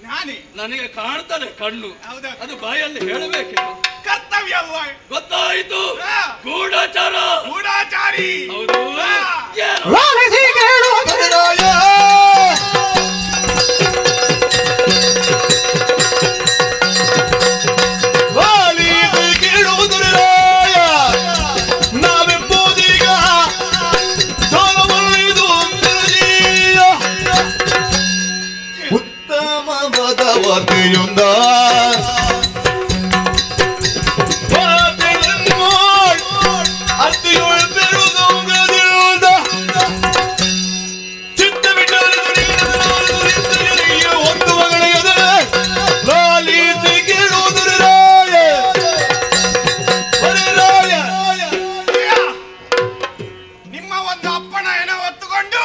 ನಾನೇ ನನಗೆ ಕಾಣ್ತದೆ ಕಣ್ಣು ಹೌದಾ? ಅದು ಬಾಯಲ್ಲಿ ಹೇಳಬೇಕಿಲ್ಲ ಕರ್ತವ್ಯ ಅಲ್ವಾ ಗೊತ್ತಾಯಿತು ಹಾ. ಗೂಢಚಾರ ಗೂಢಾಚಾರಿ ಹೌದು ಹಾ. ಏನು ಲಾಲಿಸಿ ಕೇಳುವುದರಾಯ ಲಾಲಿಸಿ ಕೇಳುವುದರಾಯ ನಾವೆಂಬುದೀಗ ಸಾಲವಲ್ಲಿದು ನಿರ್ಜೀಯ ಉತ್ತಮವಾದ ವಾರ್ತೆಯೊಂದ ವಾರ್ತೆಯನ್ನು ಅರ್ತಿಯೊಳ್ ಬೆಳೆದೋಗದಿರುವುದ ಚಿತ್ತ ಒಂದು ಮಗಳೆಯದ ಲಾಲಿಸಿ ಕೇಳುವುದರ ರಾಯ ಒರೆ ರಾಯ ಅಯ್ಯ, ನಿಮ್ಮ ಒಂದು ಅಪ್ಪಣ ಎನ ಹೊತ್ತುಕೊಂಡು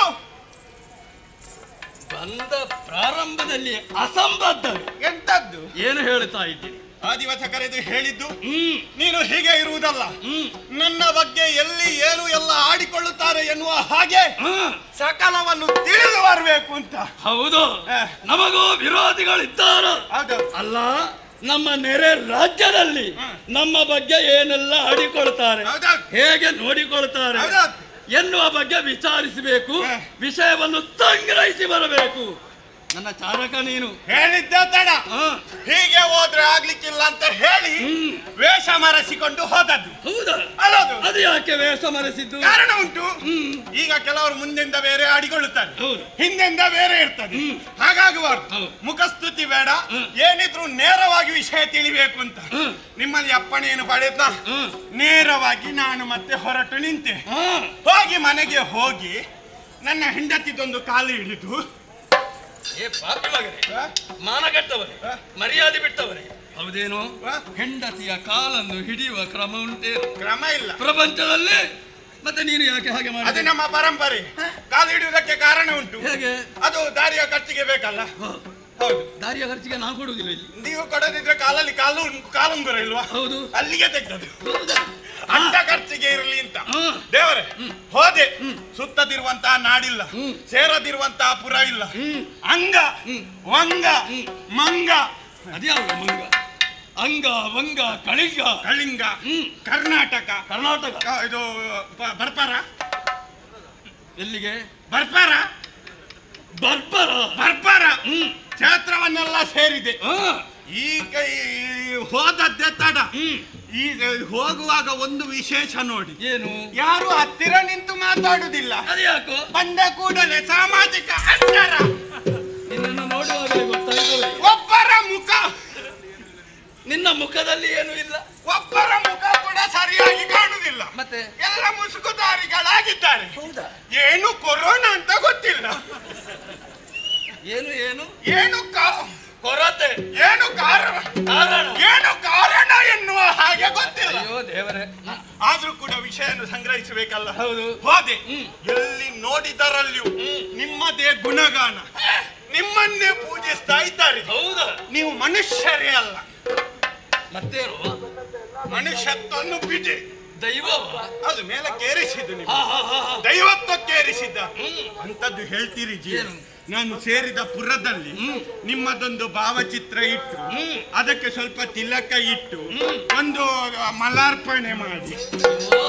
ಬಂದ ಪ್ರಾರಂಭದಲ್ಲಿ ಅಸಂಬದ್ಧ ಎಂತದ್ದು ಏನು ಹೇಳ್ತಾ ಇದ್ದೀನಿ ಆ ದಿವಸ ಕರೆದು ಹೇಳಿದ್ದು ಹ್ಮ್ ನೀನು ಹೀಗೆ ಇರುವುದಲ್ಲ ಹ್ಮ್ ನನ್ನ ಬಗ್ಗೆ ಎಲ್ಲಿ ಏನು ಎಲ್ಲ ಆಡಿಕೊಳ್ಳುತ್ತಾರೆ ಎನ್ನುವ ಹಾಗೆ ಹಾ, ಸಕಲವನ್ನು ತಿಳಿದು ಬರಬೇಕು ಅಂತ ಹೌದು ಹಾ. ನಮಗೂ ವಿರೋಧಿಗಳಿದ್ದಾರ ಹೌದು ಅಲ್ಲ ನಮ್ಮ ನೆರೆ ರಾಜ್ಯದಲ್ಲಿ ನಮ್ಮ ಬಗ್ಗೆ ಏನೆಲ್ಲ ಆಡಿಕೊಳ್ತಾರೆ ಹೌದಾ? ಹೇಗೆ ನೋಡಿಕೊಳ್ತಾರೆ ಹೌದಾ? ಎನ್ನುವ ಬಗ್ಗೆ ವಿಚಾರಿಸಬೇಕು ಹಾ. ವಿಷಯವನ್ನು ಸಂಗ್ರಹಿಸಿ ಬರಬೇಕು ನನ್ನ ಚಾರಕ ನೀನು ಹೇಳಿದ್ದ ತಡ ಹಾ, ಹೀಗೆ ಹೋದ್ರೆ ಆಗ್ಲಿಕ್ಕಿಲ್ಲ ಅಂತ ಹೇಳಿ ಹ್ಮ್. ವೇಷ ಮರೆಸಿಕೊಂಡು ಹೋದದ್ದು ಹೌದಾ ಅಲ್ಲದು ಅದು ಯಾಕೆ ವೇಷ ಮರೆಸಿದ್ದು ಕಾರಣ ಉಂಟು ಹ್ಮ್ ಈಗ ಕೆಲವರು ಮುಂದೆಂದ ಬೇರೆ ಆಡಿಕೊಳ್ಳುತ್ತಾರೆ ಹೌದು ಹಿಂದೆಂದ ಬೇರೆ ಇರ್ತದೆ ಹ್ಮ್. ಹಾಗಾಗಬಾರ್ದು ಹೌದು. ಮುಖಸ್ತುತಿ ಬೇಡ ಹ್ಮ್. ಏನಿದ್ರು ನೇರವಾಗಿ ವಿಷಯ ತಿಳಿಬೇಕು ಅಂತ ಹ್ಮ್ ನಿಮ್ಮಲ್ಲಿ ಅಪ್ಪಣೆಯನ್ನು ಪಡೆದ ಹ್ಮ್ ನೇರವಾಗಿ ನಾನು ಮತ್ತೆ ಹೊರಟು ನಿಂತೆ ಹಾ ಹೋಗಿ ಮನೆಗೆ ಹೋಗಿ ನನ್ನ ಹೆಂಡತಿದೊಂದು ಕಾಲು ಹಿಡಿದು ಏ ಪಾಪಿ ಮಗನೇ ಆ, ಮಾನಗೆಟ್ಟವರೇ ಆ? ಮರ್ಯಾದೆ ಬಿಟ್ಟವರೇ ಹೌದೇನು ಆ, ಹೆಂಡತಿಯ ಕಾಲನ್ನು ಹಿಡಿಯುವ ಕ್ರಮ ಉಂಟೇನು ಕ್ರಮ ಇಲ್ಲ ಪ್ರಪಂಚದಲ್ಲಿ ಮತ್ತೆ ನೀನು ಯಾಕೆ ಹಾಗೆ ಅದು ಮಾಡಿದೆ ನಮ್ಮ ಪರಂಪರೆ ಕಾಲು ಹಿಡಿಯುವುದಕ್ಕೆ ಕಾರಣ ಉಂಟು ಹೇಗೆ ಅದು ದಾರಿಯ ಖರ್ಚಿಗೆ ಬೇಕಲ್ಲ ಹ, ಹೌದು ದಾರಿಯ ಖರ್ಚಿಗೆ ನಾ ಕೊಡುವುದಿಲ್ಲ ಇಲ್ಲಿ ನೀವು ಕೊಡದಿದ್ರೆ ಕಾಲಲ್ಲಿ ಕಾಲು ಕಾಲುಂಗುರ ಇಲ್ವಾ ಹೌದು ಅಲ್ಲಿಗೆ ತೆಗ್ದದು ಹೌದಾ? ಅಡ್ಡ ಖರ್ಚಿಗೆ ಇರಲಿ ಅಂತ ಹಾ. ದೇವರೇ ಹೋದೆ ಸುತ್ತದಿರುವಂತಹ ನಾಡಿಲ್ಲ ಹ್ಮ್. ಸೇರದಿರುವಂತಹ ಪುರ ಇಲ್ಲ ಹ್ಮ್ ಅಂಗ ವಂಗ ಮಂಗ ಅದ್ಯಾವುದು ಮಂಗ ಅಂಗ ವಂಗ ಕಳಿಂಗ ಕಳಿಂಗ ಹ್ಮ್. ಕರ್ನಾಟಕ ಕರ್ನಾಟಕ ಆ, ಇದು ಪ- ಬರ್ಪಾರ ಎಲ್ಲಿಗೆ ಬರ್ಪಾರ ಬರ್ಬರ ಬರ್ಪಾರ ಹ್ಮ್ ಕ್ಷೇತ್ರವನ್ನೆಲ್ಲ ಸೇರಿದೆ ಹಾ ಈಗ ಈ ಹೋದದ್ದೇ ತಡ ಹ್ಮ್ ಈಗ ಹೋಗುವಾಗ ಒಂದು ವಿಶೇಷ ನೋಡಿ ಏನು ಯಾರು ಹತ್ತಿರ ನಿಂತು ಮಾತಾಡುದಿಲ್ಲ ಅದು ಯಾಕೋ ಬಂದ ಕೂಡಲೇ ಸಾಮಾಜಿಕ ಅಂತರ ನಿನ್ನನ್ನು ನೋಡುವಾಗ ಗೊತ್ತಾಯ್ತದೆ ಒಬ್ಬರ ಮುಖ ನಿನ್ನ ಮುಖದಲ್ಲಿ ಏನು ಇಲ್ಲ ಒಬ್ಬರ ಮುಖ ಕೂಡ ಸರಿಯಾಗಿ ಕಾಣುದಿಲ್ಲ ಮತ್ತೆ ಎಲ್ಲ ಮುಸುಕುದಾರಿಗಳಾಗಿದ್ದಾರೆ ಹೌದಾ ಏನು ಕೊರೋನಾ ಅಂತ ಗೊತ್ತಿಲ್ಲ ಏನು ಏನು ಏನು ಕಾ- ಕೊರತೆ ಏನು ಕಾರಣ ಕಾರಣ ಏನು ಕಾರಣ ಎನ್ನುವ ಹಾಗೆ ಗೊತ್ತಿಲ್ಲ ಅಯ್ಯೋ ದೇವರೇ ಆದ್ರೂ ಕೂಡ ವಿಷಯವನ್ನು ಸಂಗ್ರಹಿಸಬೇಕಲ್ಲ ಹೌದು ಹೋದೆ ಹ್ಮ್. ಎಲ್ಲಿ ನೋಡಿದರಲ್ಲಿಯೂ ನಿಮ್ಮದೇ ಗುಣಗಾನ ನಿಮ್ಮನ್ನೇ ಪೂಜಿಸ್ತಾ ಇದ್ದಾರೆ ಹೌದಾ ನೀವು ಮನುಷ್ಯರೇ ಅಲ್ಲ ಮತ್ತೇನು ಮನುಷ್ಯತ್ವವನ್ನು ಬಿಡಿ ದೈವವ ಅದು ಮೇಲಕ್ಕೇರಿಸಿದ್ದು ನೀವು ಹಾ ಹಾ ಹಾ ಹಾ ದೈವತ್ವಕ್ಕೇರಿಸಿದ್ದ ಹ್ಮ್. ಅಂತದ್ದು ಹೇಳ್ತೀರಿ ಜೀವ ಏನು? ನಾನು ಸೇರಿದ ಪುರದಲ್ಲಿ ನಿಮ್ಮದೊಂದು ಭಾವಚಿತ್ರ ಇಟ್ಟು ಹ್ಮ್. ಅದಕ್ಕೆ ಸ್ವಲ್ಪ ತಿಲಕ ಇಟ್ಟು ಒಂದು ಮಲಾರ್ಪಣೆ ಮಾಡಿ ಓ.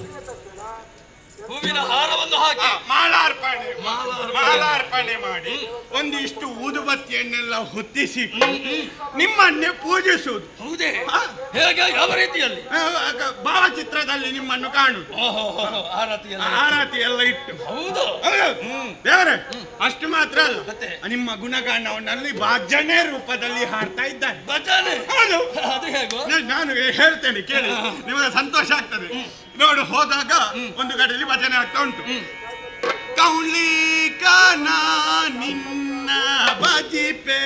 ಹೂವಿನ ಹಾರವನ್ನು ಹಾಕಿ ಆ, ಮಾಲಾರ್ಪಣೆ ಮಾಲಾರ್ಪಣೆ. ಮಾಲಾರ್ಪಣೆ ಮಾಡಿ ಒಂದಿಷ್ಟು ಊದುಬತ್ತಿಯನ್ನೆಲ್ಲ ಹೊತ್ತಿಸಿ ನಿಮ್ಮನ್ನೇ ಪೂಜಿಸುವುದು ಹೌದೇ ಹಾ. ಹೇಗೆ ಯಾವ ರೀತಿಯಲ್ಲಿ ಆ, ಆಗ ಭಾವಚಿತ್ರದಲ್ಲಿ ನಿಮ್ಮನ್ನು ಕಾಣುದು ಓಹೋ ಹೋ, ಹೋ, ಆರತಿ ಎಲ್ಲ ಆರತಿ ಎಲ್ಲ ಇಟ್ಟು ಹೌದು ಹೌದು. ದೇವರೇ ಅಷ್ಟು ಮಾತ್ರ ಅಲ್ಲ ಮತ್ತೆ? ನಿಮ್ಮ ಗುಣಗಾನವನ್ನಲ್ಲಿ ಭಜನೆ ರೂಪದಲ್ಲಿ ಹಾಡ್ತಾ ಇದ್ದಾರೆ ಭಜನೆ ಹೌದು ಅದು ಹೇಗೋ ನ- ನಾನು ಹೇಳ್ತೇನೆ ಕೇಳಿ ನಿಮಗೆ ಸಂತೋಷ ಆಗ್ತದೆ ನೋಡು ಹೋದಾಗ ಒಂದು ಕಡೆಯಲ್ಲಿ ಭಜನೆ ಆಗ್ತಾ ಉಂಟು ಕೌಲಿಕನ ನಿನ್ನ ಭಜಿಪೆ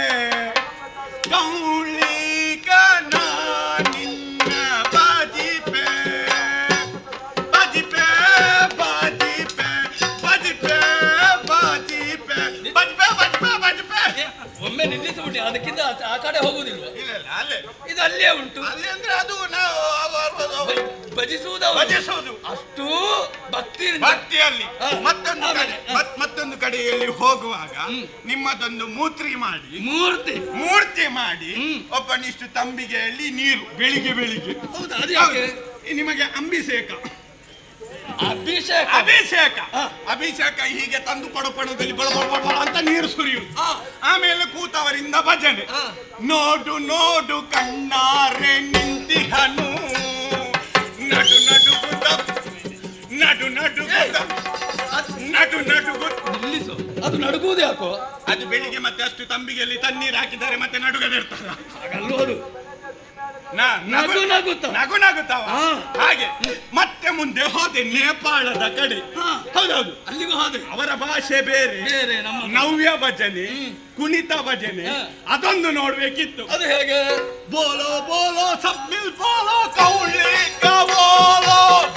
ಕೌಲಿಕನ ನಿನ್ನ ಭಜಿಪೆ ಭಜಿಪೆ ಭಜಿಪೆ ಭಜಿಪೆ ಭಜಿಪೆ ಭಜಿಪೆ ಭಜಿಪೆ ಭಜಿಪೆ ಏ, ಒಮ್ಮೆ ನಿಲ್ಲಿಸಿಬಿಟ್ಟು ಅದಕ್ಕಿಂತ ಆಚೆ- ಆ ಕಡೆ ಹೋಗುದಿಲ್ವ ಇಲ್ಲ ಇಲ್ಲ ಅಲ್ಲೇ ಇದು ಅಲ್ಲೇ ಉಂಟು ಅಲ್ಲಿ ಅಂದ್ರೆ ಅದು ನಾವು ಅವ- ಅವ- ಅವ- ಭಜಿಸುವುದವ ಭಜಿಸುವುದು ಅಷ್ಟು ಭಕ್ತಿ ಭಕ್ತಿಯಲ್ಲಿ ಹಾ. ಮತ್ತೊಂದು ಕಡೆ ಆಮೇಲೆ, ಹಾ. ಮತ್- ಮತ್ತೊಂದು ಕಡೆಯಲ್ಲಿ ಹೋಗುವಾಗ ನಿಮ್ಮದೊಂದು ಮೂತ್ರಿ ಮಾಡಿ ಮೂರ್ತಿ ಮೂರ್ತಿ ಮಾಡಿ ಹ್ಮ್. ಒಬ್ಬನಿಷ್ಟು ತಂಬಿಗೆಯಲ್ಲಿ ನೀರು ಬೆಳಿಗ್ಗೆ ಬೆಳಿಗ್ಗೆ ಹೌದಾ ಅದು ಯಾಕೆ ಹೌದು. ನಿಮಗೆ ಅಂಬಿಸೇಕ ಅಭಿಷೇಕ ಅಭಿಷೇಕ ಹಾ. ಅಭಿಷೇಕ ಹೀಗೆ ತಂದು ಕೊಡಪಣದಲ್ಲಿ ಬಳ ಬಳ ಬಳ ಬಳ ಅಂತ ನೀರು ಸುರಿಯುವುದು ಹಾ. ಆಮೇಲೆ ಕೂತವರಿಂದ ಭಜನೆ ಹಾ. ನೋಡು ನೋಡು ಕಣ್ಣಾರೆ ನಿಂತಿಹನು ನಡು ನಡುಗುತ್ತ ನಡು ನಡುಗುತ್ತ ನಡು ನಡುಗುತ್ತ ನಿಲ್ಲಿಸು ಅದು ನಡುಗುವುದು ಯಾಕೋ ಅದು ಬೆಳಿಗ್ಗೆ ಮತ್ತೆ ಅಷ್ಟು ತಂಬಿಗೆಯಲ್ಲಿ ತಣ್ಣೀರು ಹಾಕಿದ್ದಾರೆ ಮತ್ತೆ ನಡುಗದಿರ್ತಾರ ಹಾಗಲ್ವ ಅದು ನ- ನಗು ನಗುತ್ತ. ನಗು ನಗುತ್ತವ ಹಾ. ಹಾಗೆ ಮತ್ತೆ ಮುಂದೆ ಹೋದೆ ನೇಪಾಳದ ಕಡೆ ಹಾ. ಹೌದೌದು ಅಲ್ಲಿಗೂ ಹೋದೆ ಅವರ ಭಾಷೆ ಬೇರೆ ಬೇರೆ ನಮ್ಮ ನವ್ಯ ಭಜನೆ ಕುಣಿತ ಭಜನೆ ಹಾ. ಅದೊಂದು ನೋಡ್ಬೇಕಿತ್ತು ಅದು ಹೇಗೆ ಬೋಲೋ ಬೋಲೋ ಸಬ್ ಮಿಲ್ ಬೋಲೋ ಕೌಳಿ ಕಬೋಲೋ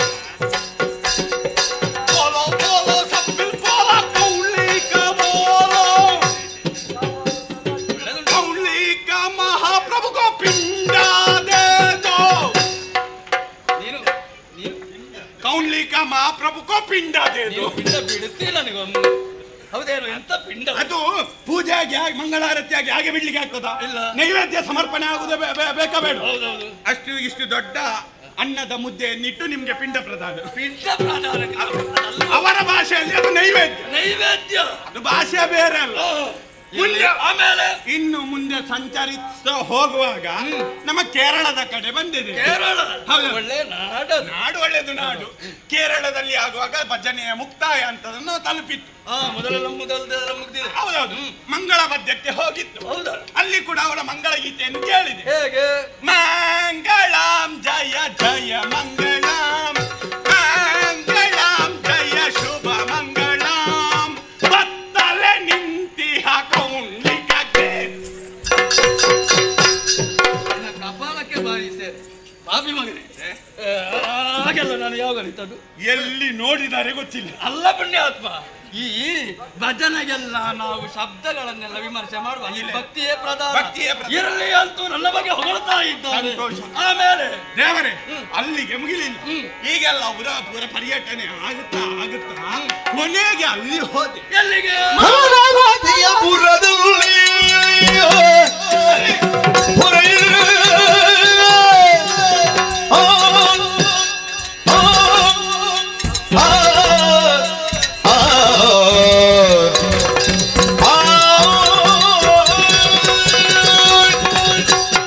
ಬೋಲೋ ಬೋಲೋ ಸಬ್ ಮಿಲ್ ಬೋಲೋ ಕೌಳಿ ಕಬೋಲೋ ಕೌಳಿ ಕ ಮಹಾಪ್ರಭು ಕೋ ಪಿಂಡ ದೇ ದೋ ನೀನು ನೀನು ಕೌಳಿ ಕ ಮಹಾಪ್ರಭು ಕೋ ಪಿಂಡ ದೇ ನೀವು ದೋ ಪಿಂಡ ಬಿಡುತ್ತಿಲ್ಲ ನೀವು ಹೌದೇನು ಎಂತ ಪಿಂಡ ಅದು ಪೂಜೆಗೆ ಹಾಗೆ ಮಂಗಳಾರತಿಯಾಗಿ ಹಾಗೆ ಬಿಡ್ಲಿಕ್ಕೆ ಆಗ್ತದ ಇಲ್ಲ. ನೈವೇದ್ಯ ಸಮರ್ಪಣೆ ಆಗುದೇ ಬೇ- ಬೇ- ಬೇಕಾ ಬೇಡ ಹೌದೌದು ಅಷ್ಟು ಇಷ್ಟು ದೊಡ್ಡ ಅನ್ನದ ಮುದ್ದೆಯನ್ನಿಟ್ಟು ನಿಮ್ಗೆ ಪಿಂಡ ಪ್ರದಾನ ಪಿಂಡ ಪ್ರಧಾನಕ್ಕೆ ಅಲ್ಲ. ಅವರ ಭಾಷೆಯಲ್ಲಿ ಅದು ನೈವೇದ್ಯ ನೈವೇದ್ಯ ಅದು ಭಾಷೆ ಬೇರೆ ಅಲ್ಲ ಓ, ಮುಂದೆ ಇಲ್ಲಿ ಆಮೇಲೆ ಇನ್ನು ಮುಂದೆ ಸಂಚರಿಸ್ತಾ ಹೋಗುವಾಗ ನಮ್ಮ ಕೇರಳದ ಕಡೆ ಬಂದಿದೆ ಕೇರಳ ಹೌದು. ಒಳ್ಳೆ ನಾಡದು ನಾಡು ಒಳ್ಳೆದು ನಾಡು ಕೇರಳದಲ್ಲಿ ಆಗುವಾಗ ಭಜನೆಯ ಮುಕ್ತಾಯ ಅಂತದನ್ನು ತಲುಪಿತ್ತು ಹಾ ಮೊದಲೆಲ್ಲ ಮೊದಲ ಮುಗ್ದಿದೆ ಹೌದೌದು ಮಂಗಳ ಮಧ್ಯಕ್ಕೆ ಹೋಗಿತ್ತು ಹೌದಾ ಅಲ್ಲಿ ಕೂಡ ಅವರ ಮಂಗಳ ಗೀತೆಯನ್ನು ಕೇಳಿದೆ ಹೇಗೆ ಮಂಗಳಂ ಜಯ ಜಯ ಮಂಗಳಂ ಮಂಗಳಂ ಜಯ ಶುಭ ಮಂಗಳಂ ಬತ್ತಲೆ ನಿಂತಿಹ ಕೌಂಡ್ಲಿಕಕ್ಕೆ ನನ್ನ ಕಪಾಲಕ್ಕೆ ಬಾರಿ ಸೇರಿ ಪಾಪಿ ಮಗನೇ ಏ, ಹಾಗೆಲ್ಲ ನಾನು ಯಾವಾಗ ನಿಂತದ್ದು ಎಲ್ಲಿ ನೋಡಿದರೆ ಗೊತ್ತಿಲ್ಲ ಅಲ್ಲ ಪುಣ್ಯಾತ್ಮ ಈ ಭಜನೆಗೆಲ್ಲ ನಾವು ಶಬ್ದಗಳನ್ನೆಲ್ಲ ವಿಮರ್ಶೆ ಮಾಡುವ ಈ ಇಲ್ಲ. ಭಕ್ತಿಯೇ ಪ್ರಧಾನ ಭಕ್ತಿಯೇ ಪ್ರಧಾನ. ಇರಲಿ ಅಂತೂ ನನ್ನ ಬಗ್ಗೆ ಹೊಗಳ್ತಾ ಇದ್ದಾರೆ ಸಂತೋಷ. ಆಮೇಲೆ ದೇವರೇ ಹ್ಮ್. ಅಲ್ಲಿಗೆ ಮುಗಿಲಿಲ್ಲ ಹ್ಮ್. ಈಗೆಲ್ಲ ಪುರ ಪುರ ಪರ್ಯಟನೆ ಆಗುತ್ತಾ ಆಗುತ್ತಾ ಕೊನೆಗೆ ಅಲ್ಲಿ ಹೋದೆ ಎಲ್ಲಿಗೆ ಮಹಾರಾಜೆಯ ಪುರದಲ್ಲಿ ಹೊರೆಯಿಲ್ಲ. ಆ, ಆ, ಆ, ಆ, ಆ.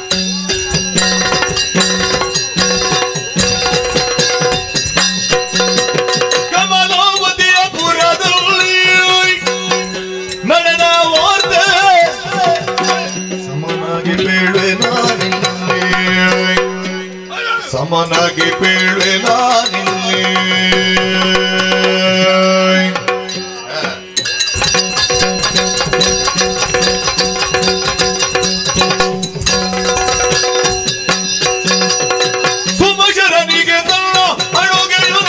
ಕಮಲಾವತಿಯ ಪುರದಲ್ಲಿ ನಡೆದ ವಾರ್ತೆ ಸಮನಾಗಿ ಬೀಳುವೆ ನಾನಿಲ್ಲಿ ಸಮನಾಗಿ ಬೀಳುವೆ ನಾನಿಲ್ಲಿ ಸುಮಶರನಿಗೆ ತನ್ನ ಅಡುಗೆಯು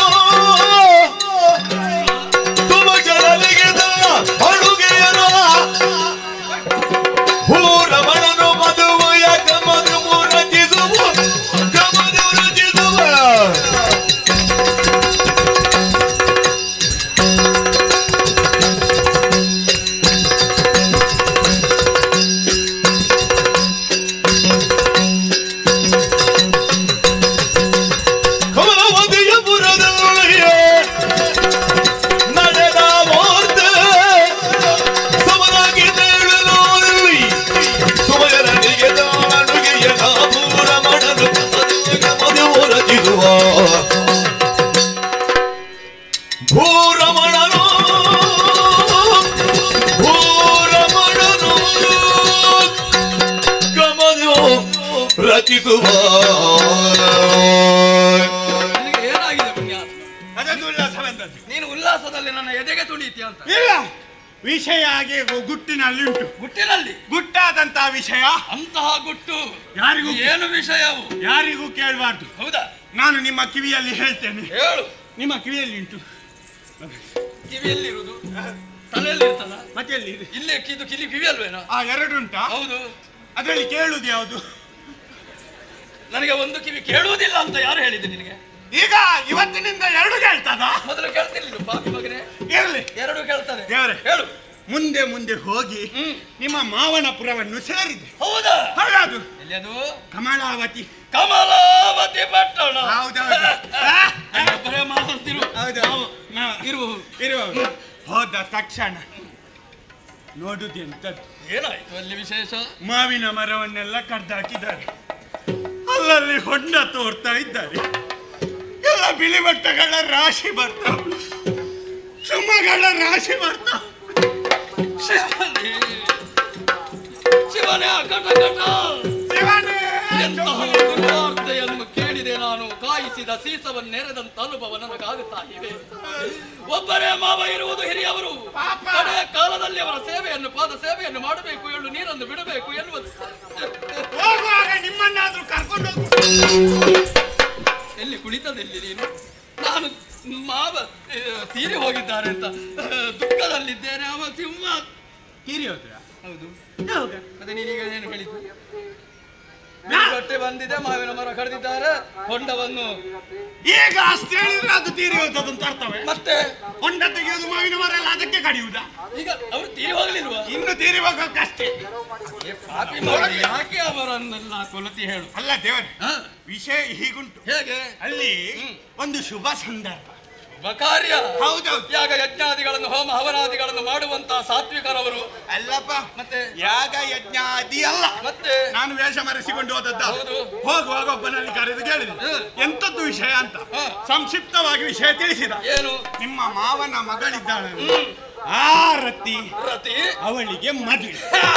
ಸುಮಶರನಿಗೆ ತನ್ನ ಅಡುಗೆಯನು ಭೂರಮಣನು ಮದುವೆಯ ಕಮದು ರಚಿಸುವ ಕಮದು ರಚಿಸುವ ಕಮಲವತಿಯ ಪುರದೊಳಗೆ ನಡೆದ ವಾರ್ತೆ ಸಮನಾಗಿ ತೇಳಲೋರಲ್ಲಿ ಸುಮಯರನಿಗೆ ತಾನುಗೆಯ ನಾಮೂರ ಮಾಡಲು ಮದುವ ರಚಿಸುವ ಭೂರಮಣನು ಭೂರಮಣನು ಕಮದು ರಚಿಸುವ ನಿನಗೆ ಏನಾಗಿದೆ ಪುಣ್ಯಾತ್ಮ ಅದೊಂದು ಉಲ್ಲಾಸವೆಂದದ್ದು ನೀನು ಉಲ್ಲಾಸದಲ್ಲಿ ನನ್ನ ಎದೆಗೆ ತುಳಿತೀಯ ಅಂತ ಇಲ್ಲ ವಿಷಯ ಹಾಗೆ ಗುಟ್ಟಿನಲ್ಲಿ ಉಂಟು ಗುಟ್ಟಿನಲ್ಲಿ ಗುಟ್ಟಾದಂತಹ ವಿಷಯ ಅಂತಹ ಗುಟ್ಟು ಯಾರಿಗೂ ಏನು ವಿಷಯವು ಯಾರಿಗೂ ಕೇಳಬಾರ್ದು ಹೌದಾ ನಾನು ನಿಮ್ಮ ಕಿವಿಯಲ್ಲಿ ಹೇಳ್ತೇನೆ ಹೇಳು ನಿಮ್ಮ ಕಿವಿಯಲ್ಲಿ ಉಂಟು ಕಿವಿಯಲ್ಲಿರುವುದು ತಲೆಯಲ್ಲಿ ಇರ್ತದ ಮತ್ತೆ ಎಲ್ಲಿ ಇದೆ? ಇಲ್ಲಿ ಇದು ಕಿಲಿ ಕಿವಿ ಅಲ್ವೇನೋ ಆ ಎರಡು ಉಂಟಾ ಹೌದು ಅದರಲ್ಲಿ ಕೇಳುವುದು ಯಾವುದು ನನಗೆ ಒಂದು ಕಿವಿ ಕೇಳುವುದಿಲ್ಲ ಅಂತ ಯಾರು ಹೇಳಿದ್ದು ನಿನಗೆ ಈಗ ಇವತ್ತಿನಿಂದ ಎರಡು ಕೇಳ್ತದ ಮೊದಲು ಕೇಳ್ತಿರ್ಲಿಲ್ಲ ಪಾಪಿ ಮಗನೇ ಇರಲಿ ಎರಡು ಕೇಳ್ತದೆ ದೇವರೇ. ಹೇಳು ಮುಂದೆ ಮುಂದೆ ಹೋಗಿ ಹ್ಮ್. ನಿಮ್ಮ ಮಾವನಪುರವನ್ನು ಸೇರಿದೆ ಹೌದಾ ಹೌದು ಎಲ್ಲಿ ಅದು ಕಮಲಾವತಿ ಕಮಲಾವತಿ ಪಟ್ಟಣ ಹೌದೌದು ಆ? ಒಬ್ಬರೇ ಮಾತಾಡ್ತಿರು ಹೌದು. ನಾವು ನಾ- ಇರುವವರು ಇರುವ ಹೋದ ತಕ್ಷಣ ನೋಡುದು ಎಂತದ್ದು ಏನಾಯ್ತು ಅಲ್ಲಿ ವಿಶೇಷ ಮಾವಿನ ಮರವನ್ನೆಲ್ಲ ಕಡ್ದಾಕಿದ್ದಾರೆ ಅಲ್ಲಲ್ಲಿ ಹೊಂಡ ತೋರ್ತಾ ಇದ್ದಾರೆ ಎಲ್ಲ ಬಿಳಿ ಬಟ್ಟಗಳ ರಾಶಿ ಬರ್ತಾವ ಸುಮಗಳ ರಾಶಿ ಬರ್ತಾವ ಶಿವನೇ ಶಿವನೇ ಅಕಟ ಕಟ ಶಿವನೇ! ಎಂತಹ ದುರ್ವಾರ್ತೆಯನ್ನು ಕೇಳಿದೆ ನಾನು ಕಾಯಿಸಿದ ಸೀಸವನ್ನೆರೆದಂತ ಅನುಭವ ನನಗಾಗುತ್ತಾ ಇವೆ ಒಬ್ಬರೇ ಮಾವ ಇರುವುದು ಹಿರಿಯವರು ಪಾಪ. ಕಡೆ ಕಾಲದಲ್ಲಿ ಅವರ ಸೇವೆಯನ್ನು ಪಾದ ಸೇವೆಯನ್ನು ಮಾಡಬೇಕು ಎಳ್ಳು ನೀರನ್ನು ಬಿಡಬೇಕು ಎನ್ನುವುದು ಹೋಗುವಾಗ ನಿಮ್ಮನ್ನಾದ್ರೂ ಕರ್ಕೊಂಡು ಹೋಗು ಎಲ್ಲಿ ಕುಳಿತದೆಲ್ಲಿ ನೀನು ನಾನು ಮಾವ ಆ, ತೀರಿ ಹೋಗಿದ್ದಾರೆ ಅಂತ ಆ, ದುಃಖದಲ್ಲಿದ್ದೇನೆ ಅವ ಸಿಂಹ ತೀರಿ ಹೋದ್ರ ಹೌದು ಯಾವಾಗ ಮತ್ತೆ ನೀನೀಗ ಏನು ಹೇಳಿದ್ದು ಬಟ್ಟೆ ಬಂದಿದೆ ಮಾವಿನ ಮರ ಕಡಿದಿದ್ದಾರೆ ಹೊಂಡವನ್ನು ಈಗ ಅಷ್ಟು ಹೇಳಿದ್ರೆ ಅದು ತೀರಿ ಹೋದದ್ದು ಅಂತ ಅರ್ಥವೇ ಮತ್ತೆ ಹೊಂಡ ತೆಗೆಯುವುದು ಮಾವಿನ ಮರ ಎಲ್ಲ ಅದಕ್ಕೆ ಕಡಿಯುವುದಾ ಈಗ ಅವರು ತೀರಿ ಹೋಗಲಿಲ್ವಾ ಇನ್ನು ತೀರಿ ಹೋಗೋಕ್ಕಷ್ಟೇ ಏ ಪಾಪಿ ಮಗನೇ, ಯಾಕೆ ಅವರನ್ನೆಲ್ಲ ಕೊಲತಿ ಹೇಳು ಅಲ್ಲ ದೇವರೇ ಹ? ವಿಷಯ ಹೀಗುಂಟು ಹೇಗೆ ಅಲ್ಲಿ ಹ್ಮ್. ಒಂದು ಶುಭ ಸಂದರ್ಭ ಶುಭ ಕಾರ್ಯ ಹೌದೌದು ಯಾಗ ಯಜ್ಞಾದಿಗಳನ್ನು ಹೋಮ ಹವನಾದಿಗಳನ್ನು ಮಾಡುವಂತಹ ಸಾತ್ವಿಕರವರು ಅಲ್ಲಪ್ಪ ಮತ್ತೆ ಯಾಗ ಯಜ್ಞ ಆದಿ ಅಲ್ಲ ಮತ್ತೆ ನಾನು ವೇಷ ಮರೆಸಿಕೊಂಡು ಹೋದದ್ದ ಹೌದು. ಹೋಗುವಾಗ ಒಬ್ಬನಲ್ಲಿ ಕರೆದು ಕೇಳಿದೆ ಹ್ಮ್. ಎಂತದ್ದು ವಿಷಯ ಅಂತ ಹ. ಸಂಕ್ಷಿಪ್ತವಾಗಿ ವಿಷಯ ತಿಳಿಸಿದ ಏನು ನಿಮ್ಮ ಮಾವನ ಮಗಳಿದ್ದಾಳೆ ಹ್ಮ್. ಆರತಿ ರತಿ ಅವಳಿಗೆ ಮದುವೆ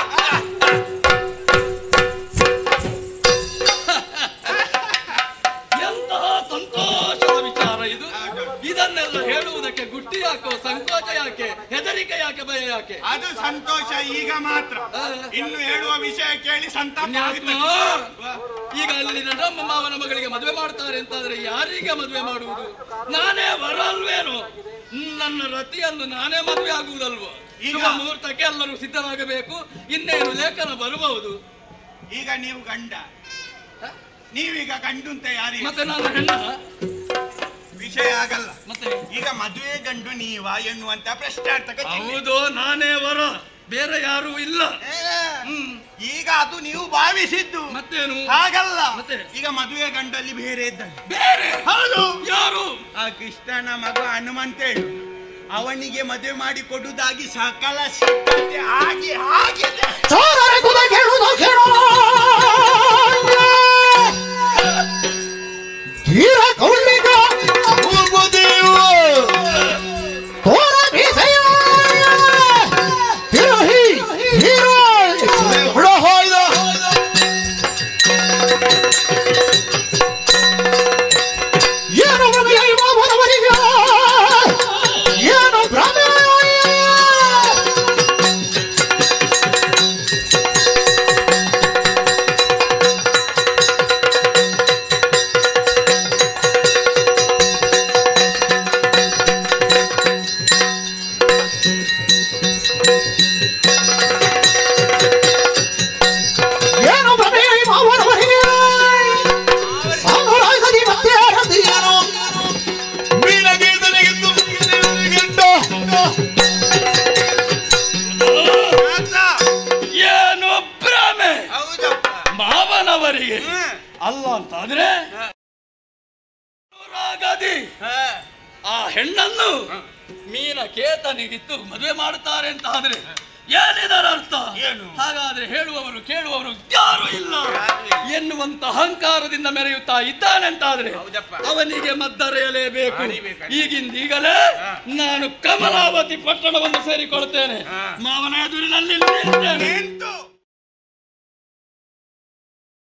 ಎಂತಹ ಸಂತೋಷದ ವಿಚಾರ ಇದು ಇದನ್ನೆಲ್ಲ ಹೇಳುವುದಕ್ಕೆ ಗುಟ್ಟಿ ಯಾಕೋ ಸಂಕೋಚ ಯಾಕೆ ಹೆದರಿಕೆ ಯಾಕೆ ಭಯ ಯಾಕೆ ಅದು ಸಂತೋಷ ಈಗ ಮಾತ್ರ ಹ. ಇನ್ನು ಹೇಳುವ ವಿಷಯ ಕೇಳಿ ಸಂತಾಪ ಪುಣ್ಯಾತ್ಮ, ಆಗುತ್ತದೆ. ಈಗ ಅಲ್ಲಿ ನಮ್ಮ ಮಾವನ ಮಗಳಿಗೆ ಮದುವೆ ಮಾಡ್ತಾರೆ ಅಂತಾದ್ರೆ ಯಾರಿಗೆ ಮದುವೆ ಮಾಡುವುದು ನಾನೇ ವರ ಅಲ್ವೇನು ನನ್ನ ರತಿಯನ್ನು ನಾನೇ ಮದುವೆ ಆಗುವುದಲ್ವ ಈಗ- ಶುಭ ಮುಹೂರ್ತಕ್ಕೆ ಎಲ್ಲರೂ ಸಿದ್ಧರಾಗಬೇಕು ಇನ್ನೇನು ಲೇಖನ ಬರಬಹುದು ಈಗ ನೀವು ಗಂಡ ನೀವೀಗ ಗಂಡು ಅಂತ ಯಾರಿಗೆ ಮತ್ತೆ ನಾನು ಹೆಣ್ಣ ವಿಷಯ ಆಗಲ್ಲ ಮತ್ತೆ ಈಗ ಮದುವೆ ಗಂಡು ನೀವಾ ಎನ್ನುವಂತ ಪ್ರಶ್ನಾರ್ಥಕ ಚಿಹ್ನೆ. ಹೌದು ನಾನೇ ವರ ಬೇರೆ ಯಾರು ಇಲ್ಲ ಏ, ಹ್ಮ್ ಈಗ ಅದು ನೀವು ಭಾವಿಸಿದ್ದು ಮತ್ತೇನು ಹಾಗಲ್ಲ ಮತ್ತೆ? ಈಗ ಮದುವೆ ಗಂಡಲ್ಲಿ ಬೇರೆ ಇದ್ದಾನೆ ಬೇರೆ ಹೌದು ಯಾರು ಆ ಕೃಷ್ಣನ ಮಗ ಹನುಮಂತೇಳು ಅವನಿಗೆ ಮದುವೆ ಮಾಡಿ ಕೊಡುವುದಾಗಿ ಸಕಲ ಸಿದ್ಧತೆ ಆಗಿ ಆಗಿದೆ ಚೋರರ ಕುಲ ಕೇಳುವುದು ಕೇಳೋ ಧೀರ ಕೌಳಿಕ ಪೂರ್ವದೇವ ತೋರ ಬೀಸೆಯ ತಿರುಹಿ ಹೀರೋ ಹುಳ ಹಾಯ್ದ ಏನು ಭ್ರಮೆಯ ಮಾವನವರಿಗೆ ಏನು ಭ್ರಮೆ ಏನು ಭ್ರಮೆಯ ಮಾವನವರಿಗೆ ಸಾಮ್ರಾಜ್ಯದಿ ಮತ್ತೆ ಆರಂಭಿಯನು ಮೀನಗೀತನಿಗಿದ್ದು ಗಂಡ ಆತ? ಏನು ಭ್ರಮೆ ಹೌದಪ್ಪ ಮಾವನವರಿಗೆ ಹ್ಮ್. ಅಲ್ಲ ಅಂತಾದ್ರೆ ಅನುರಾಗದಿ ಆ ಹೆಣ್ಣನ್ನು ಮೀನ ಕೇತನಿಗಿತ್ತು ಮದುವೆ ಮಾಡುತ್ತಾರೆ ಅಂತ ಆದ್ರೆ ಏನಿದರ ಅರ್ಥ ಏನು? ಹಾಗಾದ್ರೆ ಹೇಳುವವರು ಕೇಳುವವರು ಯಾರು ಇಲ್ಲ ಎನ್ನುವಂತ ಅಹಂಕಾರದಿಂದ ಮೆರೆಯುತ್ತಾ ಇದ್ದಾನೆ ಅಂತಾದ್ರೆ ಹೌದಪ್ಪ. ಅವನಿಗೆ ಮದ್ದರೆಯಲೇಬೇಕು ಅರಿಬೇಕು. ಈಗಿಂದ ಈಗಲೇ ನಾನು ಕಮಲಾವತಿ ಪಟ್ಟಣವನ್ನು ಸೇರಿಕೊಳ್ತೇನೆ ಹಾ. ಮಾವನ ಎದುರಿನಲ್ಲಿ ನಿಲ್ತೇನೆ. ನಿಂತು